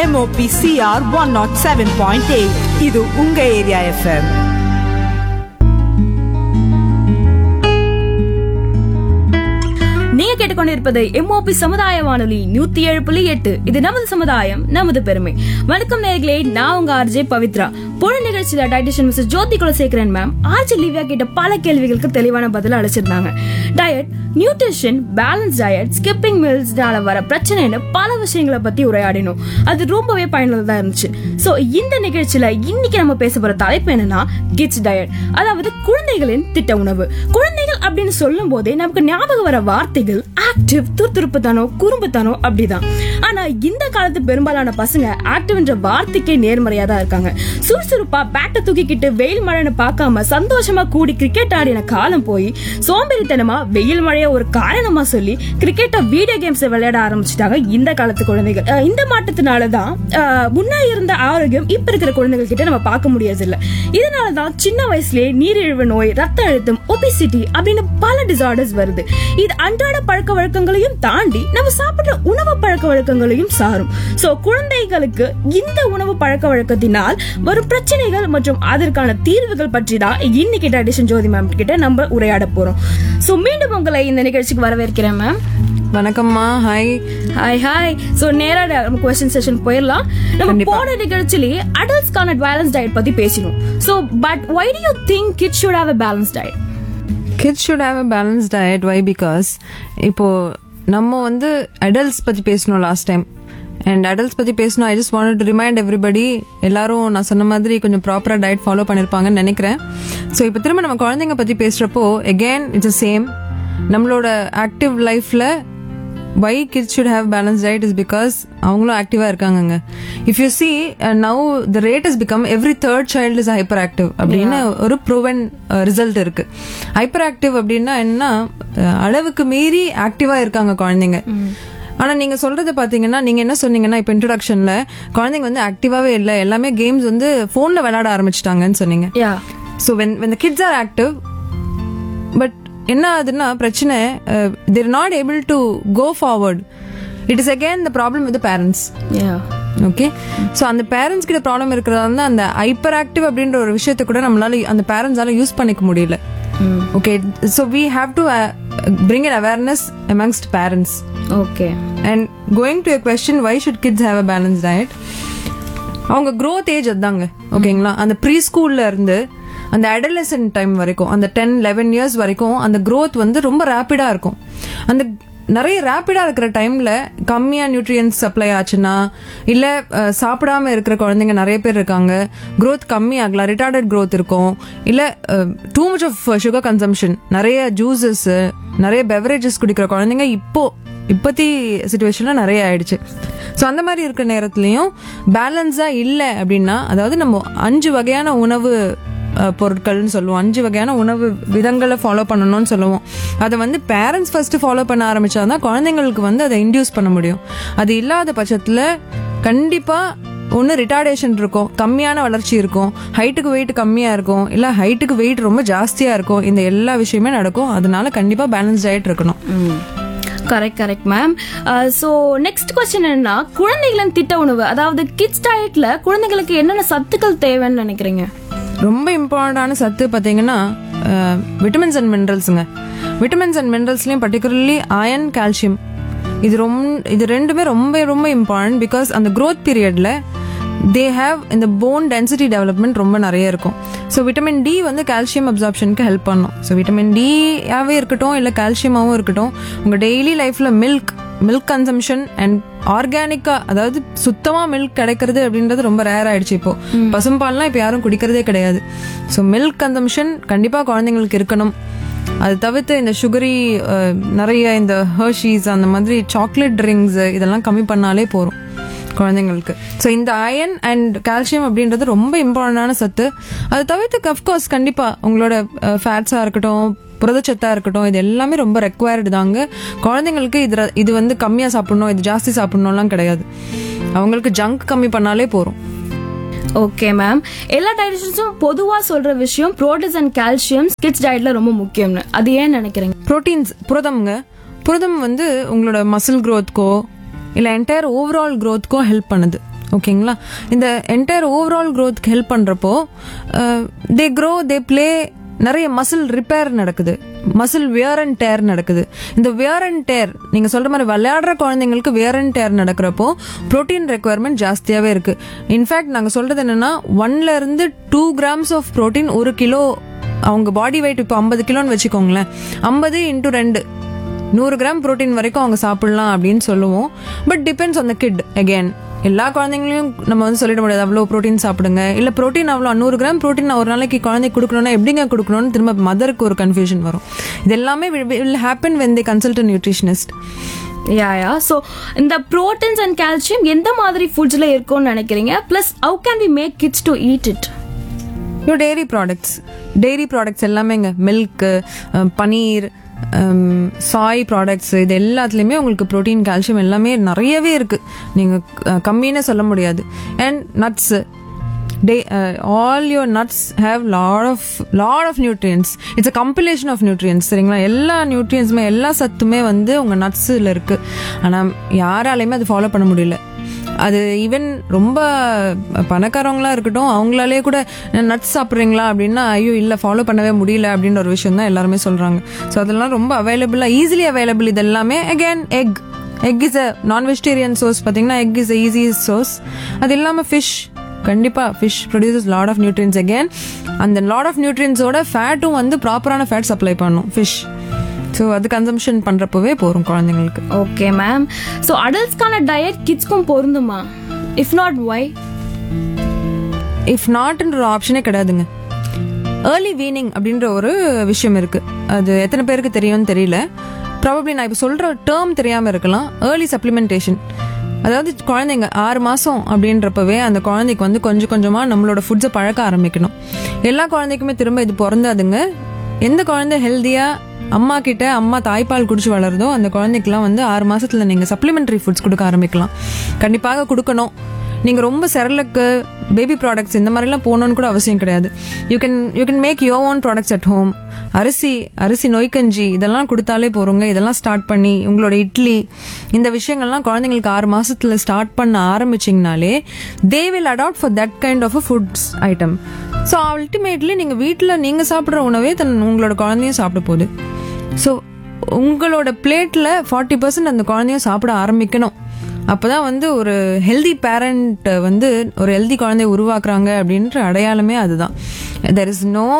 MOP C R one not seven point eight இது உங்க area FM நீங்க கேட்டுக்கொண்டிருப்பது எம்ஓபி சமுதாய வானொலி நூத்தி ஏழு புள்ளி எட்டு இது நமது சமுதாயம் நமது பெருமை வணக்கம் நேர்களே நான் உங்க ஆர்ஜே பவித்ரா போன நிகழ்ச்சியில dietitian mister Jothi Kulasekaran ma'am R J Livya கேட்ட பல கேள்விகளுக்கு தெளிவான பதில் அளிச்சிருந்தாங்க diet nutrition balance diet skipping மில்ஸ்னால வர பிரச்சனைன்னு பல விஷயங்களை பத்தி உரையாடினோம் அது ரொம்பவே பயனுள்ளதா இருந்துச்சு சோ இந்த நிகழ்ச்சியில இன்னைக்கு நம்ம பேச போற தலைப்பு என்னன்னா கிட்ஸ் டயட் அதாவது குழந்தைகளின் திட்ட உணவு குழந்தைகள் அப்படின்னு சொல்லும் போதே நமக்கு ஞாபகம் வர வார்த்தைகள் ஆக்டிவ் துருதுருப்புத்தனம் குறும்புத்தனம் அப்படிதான் ஆனா இந்த காலத்து பெரும்பாலான பசங்க ஆக்டிவ்ன்ற வார்த்தைக்கே நேர்மறையா தான் இருக்காங்க சுறுசுறுப்பா பேட்டை தூக்கிக்கிட்டு வெயில் மழைன்னு பார்க்காம சந்தோஷமா கூடி கிரிக்கெட் ஆடின காலம் போய் சோம்பேறித்தனமா வெயில் மழைய ஒரு காரணமா சொல்லி கிரிக்கெட்டை வீடியோ கேம்ஸ் விளையாட ஆரம்பிச்சிட்டாங்க இந்த காலத்து குழந்தைகள் அஹ் இந்த மாற்றத்தினாலதான் அஹ், முன்ன இருந்த ஆரோக்கியம் இப்ப இருக்கிற குழந்தைகள் கிட்ட நம்ம பார்க்க முடியாது இல்ல இதனாலதான் சின்ன வயசுலயே நீரிழிவு நோய் ரத்த அழுத்தம் ஒபிசிட்டி அப்படின்னு பல டிசார்டர்ஸ் வருது இது அன்றாட பழக்க வழக்கங்களையும் தாண்டி நம்ம சாப்பிடுற உணவு பழக்க வழக்கங்களையும் சாரும் சோ குழந்தைகளுக்கு இந்த உணவு பழக்க வழக்கத்தினால் வரும் பிரச்சனைகள் மற்றும் அதற்கான தீர்வுகள் பற்றி தான் இன்னைக்கு ட்ரெடிஷன் ஜோதி மேம் கிட்ட நம்ம உரையாட போறோம் சோ மீண்டும் உங்களை இந்த நிகழ்ச்சிக்கு வரவேற்கிறேன் மேம் வணக்கம்மா ஹாய் ஹாய் ஹாய் சோ நேரா நம்ம கொஸ்டின் செஷன் போயிடலாம் நம்ம போன நிகழ்ச்சியிலேயே அடல்ட்ஸ்க்கான பேலன்ஸ் டயட் பத்தி பேசினோம் so but why do you think kid should have a balance diet kids should have a balance diet why because இப்போ நம்ம வந்து அடல்ட்ஸ் பத்தி பேசணும் லாஸ்ட் டைம் அண்ட் அடல்ட்ஸ் பத்தி பேசணும் I just want to remind everybody எல்லாரும் நான் சொன்ன மாதிரி கொஞ்சம் ப்ராப்பரா டயட் ஃபாலோ பண்ணிருப்பாங்கன்னு நினைக்கிறேன் ஸோ இப்போ திரும்ப நம்ம குழந்தைங்க பத்தி பேசுறப்போ அகெயின் இட்ஸ் சேம் நம்மளோட ஆக்டிவ் லைஃப்ல why kids should have balance diet is because அவங்களும் ஆக்டிவா இருக்காங்கங்க if you see now the rate is become every third child is hyper active அப்படின்னு ஒரு ப்ரூவன் ரிசல்ட் இருக்கு ஹைப்பர் ஆக்டிவ் அப்படின்னா என்ன அஹ், அளவுக்கு மீறி ஆக்டிவா இருக்காங்க குழந்தைங்க ஆனா நீங்க சொல்றது பாத்தீங்கன்னா நீங்க என்ன சொன்னீங்கன்னா இப்ப இன்ட்ரோடக்ஷன்ல குழந்தைங்க வந்து ஆக்டிவாவே இல்ல எல்லாமே கேம்ஸ் வந்து போன்ல விளையாட ஆரம்பிச்சிட்டாங்கன்னு சொன்னீங்க yeah so when when the kids are active but என்ன ஆகுதுன்னா பிரச்சனை they're not able to go forward it is again the problem with parents yeah okay so அந்த பேரண்ட்ஸ் கிட்ட ப்ராப்ளம் இருக்கிறதால தான் அந்த ஹைப்பர் ஆக்டிவ் அப்படின்ற ஒரு விஷயத்தை கூட நம்மளால அந்த பேரண்ட்ஸால யூஸ் பண்ணிக்க முடியல okay so we have to bring an awareness amongst parents okay and going to question why should kids have a balance diet அவங்க growth ஏஜ் அதாங்க ஓகேங்களா அந்த ப்ரீ ஸ்கூல்ல இருந்து அந்த அடலசன்ட் டைம் வரைக்கும் அந்த டென் லெவன் இயர்ஸ் வரைக்கும் அந்த growth வந்து ரொம்ப ரேப்பிடா இருக்கும் அந்த நிறைய ரேப்பிடா இருக்கிற டைம்ல கம்மியா நியூட்ரியன்ஸ் சப்ளை ஆச்சுன்னா இல்ல அஹ், சாப்பிடாம இருக்கிற குழந்தைங்க நிறைய பேர் இருக்காங்க growth கம்மி ஆகலாம் ரிட்டார்டட் growth இருக்கும் இல்ல too much of sugar consumption நிறைய ஜூசஸ் நிறைய பெவரேஜஸ் குடிக்கிற குழந்தைங்க இப்போ இப்பத்தி சுச்சுவேஷன்ல நிறைய ஆயிடுச்சு ஸோ அந்த மாதிரி இருக்க நேரத்துலயும் பேலன்ஸா இல்லை அப்படின்னா அதாவது நம்ம அஞ்சு வகையான உணவு அஹ், பொருட்கள்னு சொல்லுவோம் அஞ்சு வகையான உணவு விதங்களை ஃபாலோ பண்ணணும்னு சொல்லுவோம் அதை வந்து பேரண்ட்ஸ் ஃபர்ஸ்ட் ஃபாலோ பண்ண ஆரம்பிச்சாதான் குழந்தைங்களுக்கு வந்து அதை இன்டியூஸ் பண்ண முடியும் அது இல்லாத பட்சத்துல கண்டிப்பா ஒன்று ரிட்டார்டேஷன் இருக்கும் கம்மியான வளர்ச்சி இருக்கும் ஹைட்டுக்கு வெயிட் கம்மியா இருக்கும் இல்ல ஹைட்டுக்கு வெயிட் ரொம்ப ஜாஸ்தியா இருக்கும் இந்த எல்லா விஷயமே நடக்கும் அதனால கண்டிப்பா பேலன்ஸ் டயட் இருக்கணும் correct correct ma'am so next question என்னன்னா குழந்தைகளின் திட்ட உணவு அதாவது கிட்ஸ் டயட்ல குழந்தைகளுக்கு என்னென்ன சத்துக்கள் தேவைன்னு நினைக்கிறீங்க ரொம்ப இம்பார்ட்டண்டான சத்து பார்த்தீங்கன்னா விட்டமின்ஸ் அண்ட் மினரல்ஸுங்க விட்டமின்ஸ் அண்ட் மினரல்ஸ்லையும் பர்டிகுலர்லி அயன் கால்சியம் இது ரொம்ப இது ரெண்டுமே ரொம்ப ரொம்ப இம்பார்ட்டன்ட் பிகாஸ் அந்த growth பீரியட்ல தே ஹேவ் இந்த போன் டென்சிட்டி டெவலப்மெண்ட் ரொம்ப நிறைய இருக்கும் ஸோ விட்டமின் டி வந்து கால்சியம் அப்சார்ப்ஷனுக்கு ஹெல்ப் பண்ணும் ஸோ விட்டமின் டியாவே இருக்கட்டும் இல்லை கால்சியமாகவும் இருக்கட்டும் உங்கள் டெய்லி லைஃப்பில் மில்க் மில்க் கன்சம்ஷன் அண்ட் ஆர்கானிக்கா அதாவது சுத்தமா மில்க் கிடைக்கிறது அப்படின்றது ரொம்ப ரேர் ஆயிடுச்சு இப்போ பசும்பால்லாம் இப்போ யாரும் குடிக்கிறதே கிடையாது ஸோ மில்க் கன்சம்ஷன் கண்டிப்பா குழந்தைங்களுக்கு இருக்கணும் அது தவிர்த்து இந்த சுகரி நிறைய இந்த ஹர்ஷீஸ் அந்த மாதிரி சாக்லேட் ட்ரிங்க்ஸ் இதெல்லாம் கம்மி பண்ணாலே போதும் குழந்தைங்களுக்கு ஸோ இந்த அயன் அண்ட் கால்சியம் அப்படின்றது ரொம்ப இம்பார்ட்டண்டான சத்து அது தவிர்த்து அஃப்கோர்ஸ் கண்டிப்பா உங்களோட ஃபேட்ஸா இருக்கட்டும் புரதச்சத்தா இருக்கட்டும் இது எல்லாமே ரொம்ப ரெக்குவயர்டு தாங்க குழந்தைங்களுக்கு இது இது வந்து கம்மியா சாப்பிடணும் இது ஜாஸ்தி சாப்பிடணும்லாம் கிடையாது அவங்களுக்கு ஜங்க் கம்மி பண்ணாலே போதும் ஓகே மேம் எல்லா டயட்டிஷியன்ஸும் பொதுவா சொல்ற விஷயம் புரோட்டீன்ஸ் அண்ட் கால்சியம் கிட்ஸ் டயட்ல ரொம்ப முக்கியம்னு அது ஏன் நினைக்கிறீங்க புரோட்டீன்ஸ் புரதம்ங்க புரதம் வந்து உங்களோட மசில் க்ரோத்க்கோ இல்லை என்டையர் ஓவரால் க்ரோத்க்கோ ஹெல்ப் பண்ணுது ஓகேங்களா இந்த என்டையர் ஓவரால் க்ரோத்க்கு ஹெல்ப் பண்ணுறப்போ தே க்ரோ தே ப்ளே நிறைய மசில் ரிப்பேர் நடக்குது மசில் வியர் அண்ட் டேர் நடக்குது இந்த வியர் அண்ட் டேர் நீங்கள் சொல்கிற மாதிரி விளையாடுற குழந்தைங்களுக்கு வியர் அண்ட் டேர் நடக்கிறப்போ ப்ரோட்டீன் ரெக்குவயர்மெண்ட் ஜாஸ்தியாகவே இருக்குது இன்ஃபேக்ட் நாங்கள் சொல்கிறது என்னென்னா ஒன்ல இருந்து டூ கிராம்ஸ் ஆஃப் ப்ரோட்டீன் ஒரு கிலோ அவங்க பாடி வெயிட் இப்போ ஐம்பது கிலோன்னு வச்சுக்கோங்களேன் ஐம்பது இன்ட்டு ரெண்டு நூறு கிராம் புரோட்டீன் வரைக்கும் அவங்க சாப்பிடலாம் அப்படின்னு சொல்லுவோம் but depends on the kid again எல்லா குழந்தைங்களையும் நம்ம வந்து சொல்லிட முடியாது அவ்வளோ ப்ரோட்டீன் சாப்பிடுங்க இல்லை ப்ரோட்டீன் அவ்வளோ நூறு கிராம் ப்ரோட்டீன் ஒரு நாளைக்கு குழந்தைக்கு கொடுக்கணும்னா எப்படிங்க கொடுக்கணும்னு திரும்ப மதருக்கு ஒரு கன்ஃபியூஷன் வரும் இது எல்லாமே will happen when the consult nutritionist yeah yeah so இந்த ப்ரோட்டீன்ஸ் அண்ட் கால்சியம் எந்த மாதிரி ஃபுட்ஸ்ல இருக்கும்னு நினைக்கிறீங்க plus how can we make kids to eat it yo dairy products dairy products எல்லாமேங்க மில்க்கு பனீர் சாய் ப்ராடக்ட்ஸ் இது எல்லாத்துலேயுமே உங்களுக்கு ப்ரோட்டீன் கால்சியம் எல்லாமே நிறையவே இருக்குது நீங்கள் கம்மின்னு சொல்ல முடியாது and nuts they all your nuts have lot of lot of nutrients it's a compilation of nutrients சரிங்களா எல்லா நியூட்ரியன்ஸுமே எல்லா சத்துமே வந்து உங்கள் நட்ஸில் இருக்குது ஆனால் யாராலையுமே அது ஃபாலோ பண்ண முடியல அது ஈவன் ரொம்ப பணக்காரவங்களா இருக்கட்டும் அவங்களாலே கூட நட்ஸ் சாப்பிட்றீங்களா அப்படின்னா ஐயோ இல்லை ஃபாலோ பண்ணவே முடியல அப்படின்ற ஒரு விஷயம் தான் எல்லாருமே சொல்கிறாங்க ஸோ அதெல்லாம் ரொம்ப அவைலபிளாக ஈஸிலி அவைலபிள் இது எல்லாமே again egg egg is a non vegetarian source பார்த்தீங்கன்னா எக் இஸ் ஈஸி சோர்ஸ் அது இல்லாமல் ஃபிஷ் கண்டிப்பாக fish produces lot of nutrients again அந்த லாட் ஆஃப் நியூட்ரியன்ஸோட ஃபேட்டும் வந்து ப்ராப்பரான ஃபேட் சப்ளை பண்ணும் ஃபிஷ் ஸோ அது கன்சம்ஷன் பண்ணுறப்பவே போகிறோம் குழந்தைங்களுக்கு ஓகே மேம் ஸோ அடல்ட்ஸ்க்கான டயட் கிட்ஸ்க்கும் பொருந்துமா இஃப் நாட் ஒய் இஃப் நாட்ன்ற ஒரு ஆப்ஷனே கிடையாதுங்க ஏர்லி வீனிங் அப்படின்ற ஒரு விஷயம் இருக்கு அது எத்தனை பேருக்கு தெரியும்னு தெரியல ப்ராபப்ளி நான் இப்போ சொல்ற டேர்ம் தெரியாம இருக்கலாம் ஏர்லி சப்ளிமெண்டேஷன் அதாவது குழந்தைங்க ஆறு மாசம் அப்படின்றப்பவே அந்த குழந்தைக்கு வந்து கொஞ்சம் கொஞ்சமா நம்மளோட ஃபுட்ஸை பழக்க ஆரம்பிக்கணும் எல்லா குழந்தைக்குமே திரும்ப இது பிறந்தாதுங்க எந்த குழந்தை ஹெல்த்தியா அம்மா கிட்ட அம்மா தாய்ப்பால் குடிச்சு வளருதோ அந்த குழந்தைக்கெல்லாம் வந்து ஆறு மாசத்துல நீங்க சப்ளிமெண்டரி ஃபுட்ஸ் கொடுக்க ஆரம்பிக்கலாம் கண்டிப்பாக கொடுக்கணும் நீங்கள் ரொம்ப செரலுக்கு பேபி ப்ராடக்ட்ஸ் இந்த மாதிரிலாம் போகணுன்னு கூட அவசியம் கிடையாது you can you can make your own products at home அரிசி அரிசி நொய்க்கஞ்சி இதெல்லாம் கொடுத்தாலே போகிறோங்க இதெல்லாம் ஸ்டார்ட் பண்ணி உங்களோட இட்லி இந்த விஷயங்கள்லாம் குழந்தைங்களுக்கு ஆறு மாசத்துல ஸ்டார்ட் பண்ண ஆரம்பிச்சிங்கனாலே they will adapt for that kind of a foods item so ultimately நீங்கள் வீட்டில் நீங்கள் சாப்பிட்ற உணவே தன் உங்களோட குழந்தையும் சாப்பிட போகுது ஸோ உங்களோட பிளேட்டில் ஃபார்ட்டி பர்சன்ட் அந்த குழந்தையும் சாப்பிட ஆரம்பிக்கணும் அப்பதான் வந்து ஒரு ஹெல்தி பேரண்ட் வந்து ஒரு ஹெல்தி குழந்தைய உருவாக்குறாங்க அப்படின்ற அடையாளமே அதுதான் there is no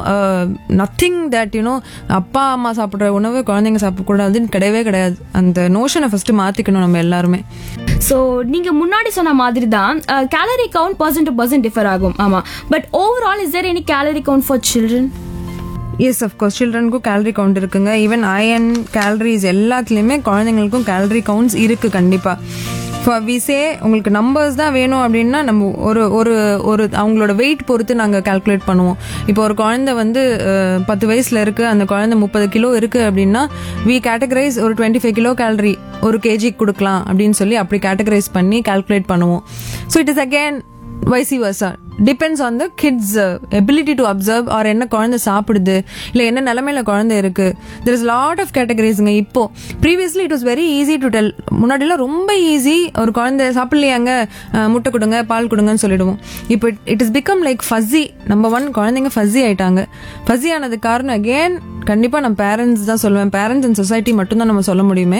nothing that you know அப்பா அம்மா சாப்பிட்ற உணவு குழந்தைங்க சாப்பிடக்கூடாதுன்னு கிடையவே கிடையாது அந்த நோஷனை ஃபர்ஸ்ட் மாத்திக்கணும் நம்ம எல்லாருமே ஸோ நீங்க முன்னாடி சொன்ன மாதிரி தான் calorie count percent to percent differ ஆகும் ஆமா but overall is there any calorie count for children yes of course சில்ட்ரனுக்கும் கேலரி கவுண்ட் இருக்குங்க ஈவன் அயன் கேலரிஸ் எல்லாத்துலேயுமே குழந்தைங்களுக்கும் கேலரி கவுண்ட்ஸ் இருக்கு கண்டிப்பாக ஃபார் விசே உங்களுக்கு நம்பர்ஸ் தான் வேணும் அப்படின்னா நம்ம ஒரு ஒரு ஒரு அவங்களோட வெயிட் பொறுத்து நாங்கள் கால்குலேட் பண்ணுவோம் இப்போ ஒரு குழந்தை வந்து அஹ், பத்து வயசுல இருக்கு அந்த குழந்தை முப்பது கிலோ இருக்கு அப்படின்னா வி கேட்டகரைஸ் ஒரு டுவெண்ட்டி ஃபைவ் கிலோ கேலரி ஒரு கேஜிக்கு கொடுக்கலாம் அப்படின்னு சொல்லி அப்படி கேட்டகரைஸ் பண்ணி கால்குலேட் பண்ணுவோம் so it is again vice versa depends on the kids ability to absorb or என்ன குழந்தை சாப்பிடுது இல்லை என்ன நிலமையில குழந்தை இருக்கு தெர் இஸ் லாட் ஆஃப் கேட்டகரிஸ்ங்க இப்போ previously it was very easy to tell முன்னாடிலாம் ரொம்ப ஈஸி ஒரு குழந்தை சாப்பிடலையாங்க அஹ், முட்டை கொடுங்க பால் கொடுங்கன்னு சொல்லிடுவோம் இப்போ it is become like fussy number one குழந்தைங்க ஃபஸி ஆயிட்டாங்க ஃபஸி ஆனதுக்கு காரணம் அகேன் கண்டிப்பாக நான் பேரண்ட்ஸ் தான் சொல்லுவேன் பேரண்ட்ஸ் அண்ட் சொசைட்டி மட்டும்தான் நம்ம சொல்ல முடியுமே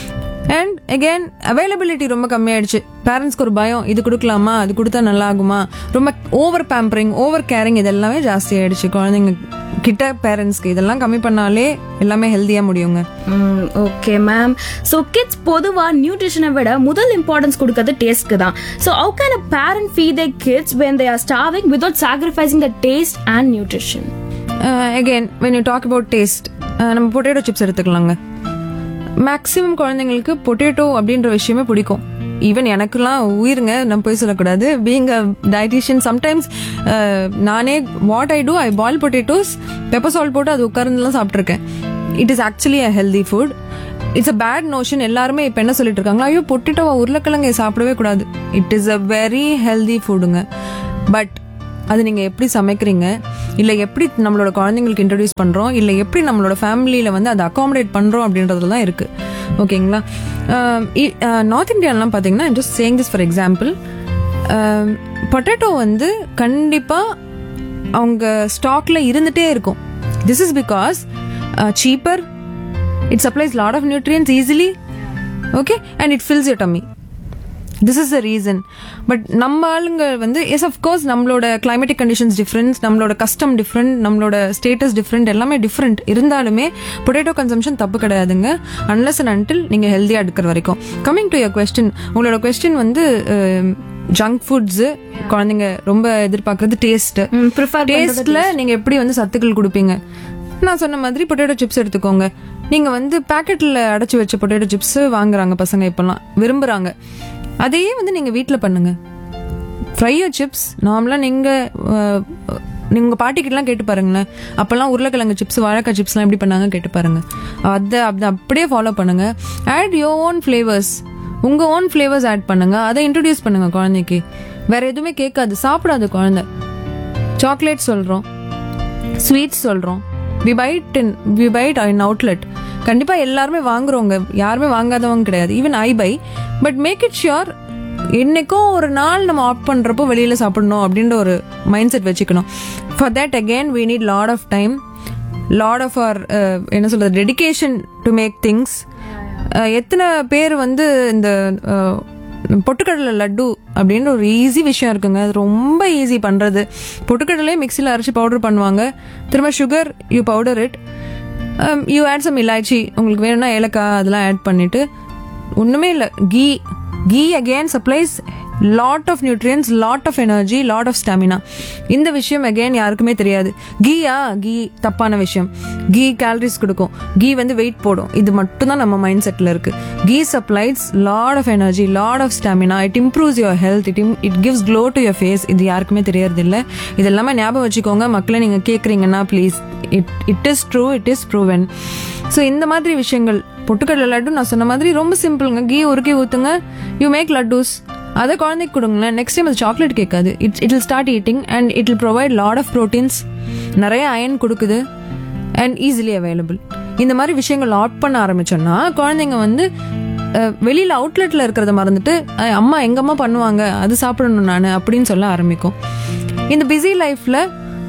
அண்ட் அகேன் அவைலபிலிட்டி ரொம்ப கம்மியாயிடுச்சு பேரண்ட்ஸ்க்கு ஒரு பயம் இது கொடுக்கலாமா அது கொடுத்தா நல்லா ஆகுமா ரொம்ப ஓவர் பேம்பரிங் ஓவர் கேரிங் இது எல்லாமே ஜாஸ்தி ஆயிடுச்சு குழந்தைங்க கிட்ட பேரண்ட்ஸ்க்கு இதெல்லாம் கம்மி பண்ணாலே எல்லாமே ஹெல்த்தியா முடியுங்க ஓகே மேம் ஸோ கிட்ஸ் பொதுவாக நியூட்ரிஷனை விட முதல் இம்பார்ட்டன்ஸ் கொடுக்கறது டேஸ்ட்க்கு தான் so how can a parent feed the kids when they are starving without sacrificing the taste and nutrition again when you talk about taste நம்ம பொட்டேட்டோ சிப்ஸ் எடுத்துக்கலாங்க maximum குழந்தைங்களுக்கு potato அப்படின்ற விஷயமே பிடிக்கும் ஈவன் எனக்குலாம் உயிருங்க நம்ம போய் சொல்லக்கூடாது பீங் அ டயட்டிஷியன் சம்டைம்ஸ் நானே what I do I boil potatoes pepper salt போட்டு அது உட்கார்ந்துலாம் சாப்பிட்ருக்கேன் it is actually a healthy food it's a bad notion எல்லாருமே இப்போ என்ன சொல்லிட்டு இருக்காங்க ஐயோ பொட்டேட்டோவா உருளைக்கிழங்கை சாப்பிடவே கூடாது it is a very healthy ஃபுட்டுங்க பட் அது நீங்க எப்படி சமைக்கிறீங்க இல்ல எப்படி நம்மளோட குழந்தைங்களுக்கு இன்ட்ரடியூஸ் பண்றோம் இல்ல எப்படி நம்மளோட ஃபேமிலியில வந்து அதை அகாமடேட் பண்றோம் அப்படின்றதுல தான் இருக்கு ஓகேங்களா நார்த் இந்தியாலாம் பாத்தீங்கன்னா just saying this for example potato வந்து கண்டிப்பாக அவங்க ஸ்டாக்ல இருந்துட்டே இருக்கும் this is because cheaper it supplies lot of nutrients easily okay and it fills your tummy this is the reason but நம்ம ஆளுங்க வந்து எஸ் கோர்ஸ் நம்மளோட கிளைமேட்டிக் கண்டிஷன்ஸ் டிஃப்ரெண்ட் நம்மளோட கஸ்டம் டிஃப்ரெண்ட் நம்மளோட ஸ்டேட்டஸ் டிஃப்ரெண்ட் எல்லாமே டிஃப்ரெண்ட் இருந்தாலுமே potato consumption தப்பு கிடையாதுங்க அன்லஸ் அண்ட் அன்டில் நீங்கள் ஹெல்த்தியாக எடுக்கிற வரைக்கும் கம்மிங் டு யர் கொஸ்டின் உங்களோட கொஸ்டின் வந்து ஜங்க் ஃபுட்ஸு குழந்தைங்க ரொம்ப எதிர்பார்க்கறது டேஸ்ட் ம், prefer பண்றது டேஸ்ட்ல நீங்க எப்படி வந்து சத்துக்கள் கொடுப்பீங்க நான் சொன்ன மாதிரி பொட்டேட்டோ சிப்ஸ் எடுத்துக்கோங்க நீங்க வந்து பாக்கெட்ல அடைச்சு வச்ச பொட்டேட்டோ சிப்ஸ் வாங்குறாங்க பசங்க இப்பெல்லாம் விரும்புறாங்க அதையே வந்து நீங்க வீட்ல பண்ணுங்க ஃப்ரையோ சிப்ஸ் நார்மலாக நீங்கள் நீங்கள் பாட்டிக்கிட்டலாம் கேட்டு பாருங்களேன் அப்போல்லாம் உருளைக்கிழங்கு சிப்ஸ் வாழைக்காய் சிப்ஸ்லாம் எப்படி பண்ணாங்க கேட்டு பாருங்க அதை அதை அப்படியே ஃபாலோ பண்ணுங்க ஆட் யோ ஓன் ஃப்ளேவர்ஸ் உங்கள் ஓன் ஃப்ளேவர்ஸ் ஆட் பண்ணுங்க அதை இன்ட்ரடியூஸ் பண்ணுங்க குழந்தைக்கு வேற எதுவுமே கேட்காது சாப்பிடாது குழந்தை சாக்லேட் சொல்கிறோம் ஸ்வீட்ஸ் சொல்கிறோம் we buy it in we buy it in outlet கண்டிப்பாக எல்லாருமே வாங்குறோங்க யாருமே வாங்காதவங்க கிடையாது even I buy but make it sure என்னைக்கும் ஒரு நாள் நம்ம ஆப்ட் பண்ணுறப்போ வெளியில் சாப்பிடணும் அப்படின்ற ஒரு மைண்ட் செட் வச்சுக்கணும் for that again we need lot of time lot of our என்ன சொல்றது டெடிகேஷன் டு மேக் திங்ஸ் எத்தனை பேர் வந்து இந்த அஹ், பொட்டுக்கடலை லட்டு அப்படின்ற ஒரு ஈஸி விஷயம் இருக்குங்க அது ரொம்ப ஈஸி பண்ணுறது பொட்டுக்கடலே மிக்சியில் அரைச்சி பவுடர் பண்ணுவாங்க திரும்ப sugar you powder it you add some இலாச்சி உங்களுக்கு வேணும்னா ஏலக்காய் அதெல்லாம் ஆட் பண்ணிட்டு ஒன்றுமே இல்லை ghee ghee again supplies lot of nutrients lot of energy lot of stamina இந்த விஷயம் அகேன் யாருக்குமே தெரியாது கீயா கீ தப்பான விஷயம் கீ கேலரிஸ் கொடுக்கும் கீ வந்து வெயிட் போடும் இது மட்டும் தான் நம்ம மைண்ட் செட்டில் இருக்கு ghee supplies lot of energy lot of stamina it improves your health it it gives glow to your face இது யாருக்குமே தெரியறது இல்லை இது எல்லாமே ஞாபகம் வச்சுக்கோங்க மக்களை நீங்கள் கேட்குறீங்கன்னா please it it is true it is proven so இந்த மாதிரி விஷயங்கள் பொட்டுக்கடலை லட்டு நான் சொன்ன மாதிரி ரொம்ப சிம்பிளுங்க கீ உருக்கி ஊற்றுங்க யூ மேக் லட்டூஸ் அதை குழந்தைக்கு கொடுங்களேன் நெக்ஸ்ட் டைம் அது சாக்லேட் கேட்காது it it will start eating and it will provide lot of proteins நிறைய அயன் கொடுக்குது அண்ட் ஈஸிலி அவைலபிள் இந்த மாதிரி விஷயங்கள் ஆட் பண்ண ஆரம்பிச்சோன்னா குழந்தைங்க வந்து அஹ், வெளியில அவுட்லெட்ல இருக்கிறத மறந்துட்டு அஹ், அம்மா எங்க அம்மா பண்ணுவாங்க அது சாப்பிடணும் நான் அப்படின்னு சொல்ல ஆரம்பிக்கும் இந்த பிஸி லைஃப்ல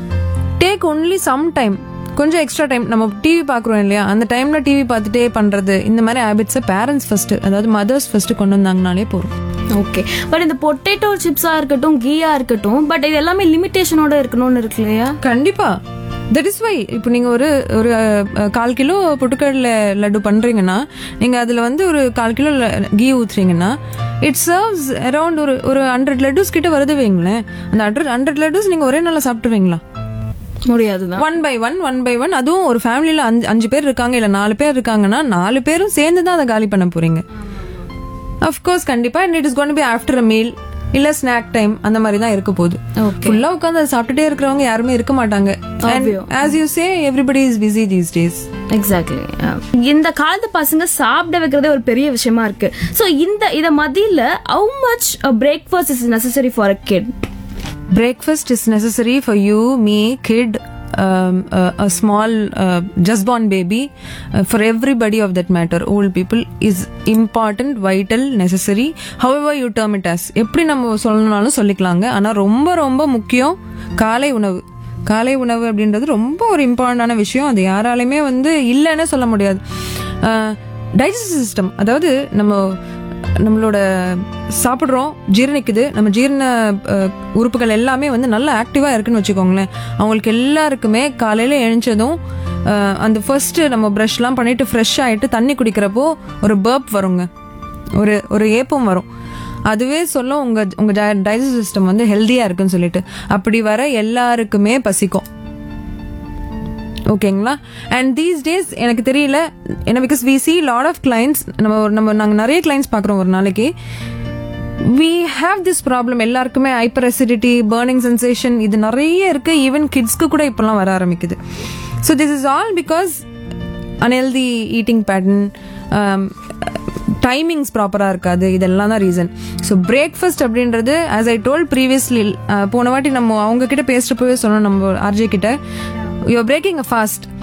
டேக் ஒன்லி சம் டைம் கொஞ்சம் எக்ஸ்ட்ரா டைம் நம்ம டிவி பார்க்குறோம் இல்லையா அந்த டைம்ல டிவி பார்த்துட்டே பண்றது இந்த மாதிரி ஹேபிட்ஸை பேரண்ட்ஸ் ஃபர்ஸ்ட் அதாவது மதர்ஸ் ஃபர்ஸ்ட் கொண்டு வந்தாங்கனாலே போதும் ஓகே பட் இந்த பொட்டேட்டோ சிப்ஸா இருக்கட்டும் கீயா இருக்கட்டும் பட் இது எல்லாமே லிமிட்டேஷனோட இருக்கணும்னு இருக்கு இல்லையா கண்டிப்பா தட் இஸ் வை இப்போ நீங்க ஒரு ஒரு அஹ், கால் கிலோ பொட்டுக்கடலை லட்டு பண்றீங்கன்னா நீங்க அதுல வந்து ஒரு கால் கிலோ கீ ஊத்துறீங்கன்னா இட் சர்வ்ஸ் அரௌண்ட் ஒரு ஒரு ஹண்ட்ரட் லட்டூஸ் கிட்ட வருது வைங்களேன் அந்த ஹண்ட்ரட் ஹண்ட்ரட் லட்டூஸ் நீங்க ஒரே நாள்ல சாப்பிட்டுருவீங்களா முடியாதுதான் one by one one by one அதுவும் ஒரு ஃபேமிலியில அஞ்சு அஞ்சு பேர் இருக்காங்க இல்ல நாலு பேர் இருக்காங்கன்னா நாலு பேரும் சேர்ந்து தான் அதை காலி பண்ண போறீங்க அஃப்கோர்ஸ் கண்டிப்பா and it is gonna be after a meal இல்ல ஸ்நாக் டைம் அந்த மாதிரி தான் இருக்க போகுது Okay. ஃபுல்லா உட்காந்து அதை சாப்பிட்டுட்டே இருக்கிறவங்க யாருமே இருக்க மாட்டாங்க Obvious. As you say everybody is busy these days exactly இந்த காலத்து பசங்க சாப்பிட வைக்கிறதே ஒரு பெரிய விஷயமா இருக்கு சோ இந்த இத மதியில how much breakfast is necessary for a kid breakfast is necessary for you me kid um, uh, a small uh, just born baby uh, for everybody of that matter old people is important vital necessary however you term it as எப்படி நம்ம சொல்லணும்னாலும் சொல்லிக்கலாங்க ஆனா ரொம்ப ரொம்ப முக்கியம் காலை உணவு காலை உணவு அப்படின்றது ரொம்ப ஒரு இம்பார்ட்டண்டான விஷயம் அது யாராலையுமே வந்து இல்லைன்னு சொல்ல முடியாது டைஜஸ்டிவ் சிஸ்டம் அதாவது நம்ம நம்மளோட சாப்பிட்றோம் ஜீரணிக்குது நம்ம ஜீரண அஹ், உறுப்புகள் எல்லாமே வந்து நல்லா ஆக்டிவாக இருக்குன்னு வச்சுக்கோங்களேன் அவங்களுக்கு எல்லாருக்குமே காலையில் எழுந்ததும் அஹ், அந்த ஃபர்ஸ்ட் நம்ம ப்ரஷ்லாம் பண்ணிட்டு ஃப்ரெஷ் ஆயிட்டு தண்ணி குடிக்கிறப்போ ஒரு பர்ப் வருங்க ஒரு ஒரு ஏப்பம் வரும் அதுவே சொல்லும் உங்க உங்க டைஜஸ்ட் சிஸ்டம் வந்து ஹெல்தியா இருக்குன்னு சொல்லிட்டு அப்படி வர எல்லாருக்குமே பசிக்கும் ஓகேங்களா அண்ட் தீஸ் டேஸ் எனக்கு தெரியல ஏன்னா because we see lot of clients நம்ம ஒரு- நம்ம நாங்கள் நிறைய கிளைண்ட்ஸ் பார்க்குறோம் ஒரு நாளைக்கு வி ஹாவ் திஸ் ப்ராப்ளம் எல்லாருக்குமே ஹைப்பர் அசிடிட்டி பேர்னிங் சென்சேஷன் இது நிறைய இருக்கு ஈவன் கிட்ஸ்க்கு கூட இப்போலாம் வர ஆரம்பிக்குது so this is all because unhealthy eating pattern timings ப்ராப்பராக இருக்காது இதெல்லாம் தான் ரீசன் ஸோ பிரேக்ஃபாஸ்ட் அப்படின்றது ஆஸ் ஐ டோல் ப்ரீவியஸ்லி போன வாட்டி நம்ம அவங்க கிட்ட பேசுகிறப்பவே சொன்னோம் நம்ம ஆர்ஜே கிட்ட யூஆர் பிரேக்கிங் அ ஃபாஸ்ட்